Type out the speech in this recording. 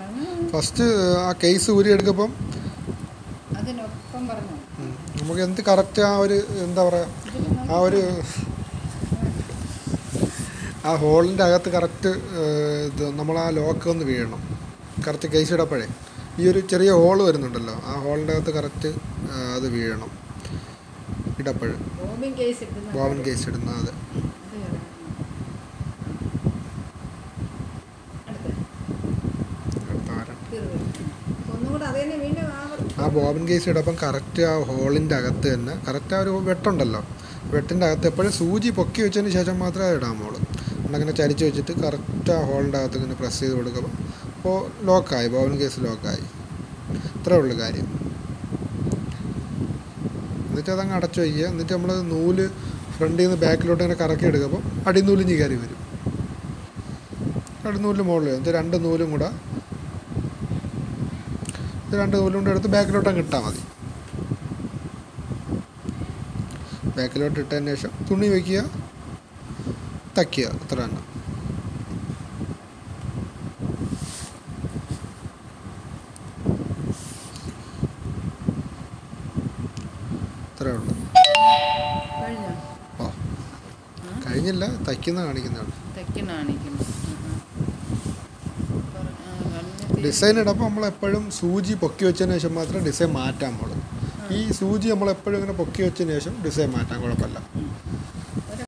പറഞ്ഞു ഫസ്റ്റ് ആ കേസ് ഊരിയെടുക്കുമ്പം അതിനൊപ്പം പറഞ്ഞു ഉം, നമുക്ക് എന്ത് കറക്റ്റ് ആ ഒരു എന്താ പറയുക ആ ഒരു ആ ഹോളിൻ്റെ അകത്ത് കറക്റ്റ് ഇത് നമ്മൾ ആ ലോക്ക് ഒന്ന് വീഴണം കറക്റ്റ് കേസ് ഇടപ്പോഴേ ഈ ഒരു ചെറിയ ഹോള് വരുന്നുണ്ടല്ലോ ആ ഹോളിൻ്റെ അകത്ത് കറക്റ്റ് അത് വീഴണം ഇടപ്പോഴ് ബോബിൻ കേസ് ഇടുന്ന ബോവൻ കേസ് ഇടുന്ന അത് അത് കേറാം. അടുത്ത അടുത്ത ആരാ? തീർന്നു ഒന്നുകൂടെ അത് തന്നെ വീണ്ടും ആവർത്തി ആ ബോബൻ കേസ് ഇടപ്പം കറക്റ്റ് ആ ഹോളിൻ്റെ അകത്ത് തന്നെ കറക്റ്റ് ആ ഒരു വെട്ടുണ്ടല്ലോ വെട്ടിൻ്റെ അകത്ത് എപ്പോഴും സൂചി പൊക്കി വെച്ചതിന് ശേഷം മാത്രമേ അത് ഇടാൻ മോള് നമ്മളങ്ങനെ ചരിച്ച് വെച്ചിട്ട് കറക്റ്റ് ആ ഹോളിൻ്റെ അകത്ത് ഇങ്ങനെ പ്രസ് ചെയ്ത് കൊടുക്കുമ്പോൾ അപ്പോൾ ലോക്കായി ബോബൻ കേസ് ലോക്കായി ഇത്രേ ഉള്ളൂ കാര്യം എന്നിട്ട് അതങ്ങ് അടച്ചു വയ്ക്കുക എന്നിട്ട് നമ്മൾ നൂല് ഫ്രണ്ടിൽ നിന്ന് ബാക്കിലോട്ട് ഇങ്ങനെ കറക്കി എടുക്കുമ്പോൾ അടിനൂല് ഇഞ്ഞി കയറി വരും അടിനൂല് മുകളിൽ എന്നിട്ട് രണ്ട് നൂലും കൂടെ ഇത് രണ്ട് നൂലും കൊണ്ട് എടുത്ത് ബാക്കിലോട്ട് അങ്ങ് ഇട്ടാൽ മതി ബാക്കിലോട്ട് ഇട്ടതിന് ശേഷം തുണി വയ്ക്കുക തയ്ക്കുക അത്ര തന്നെ ഇത്രേ ഉള്ളൂ കഴിഞ്ഞോ ഓ കഴിഞ്ഞില്ല തയ്ക്കുന്ന കാണിക്കുന്നതാണ് തെക്കിന് കാണിക്കുന്നു ഡിസൈൻ ഇടുമ്പോൾ നമ്മൾ എപ്പോഴും സൂചി പൊക്കി വെച്ചതിന് ശേഷം മാത്രം ഡിസൈൻ മാറ്റാൻ നമ്മൾ ഈ സൂചി നമ്മൾ എപ്പോഴും ഇങ്ങനെ പൊക്കി വെച്ചതിന് ശേഷം ഡിസൈൻ മാറ്റാൻ കുഴപ്പമില്ല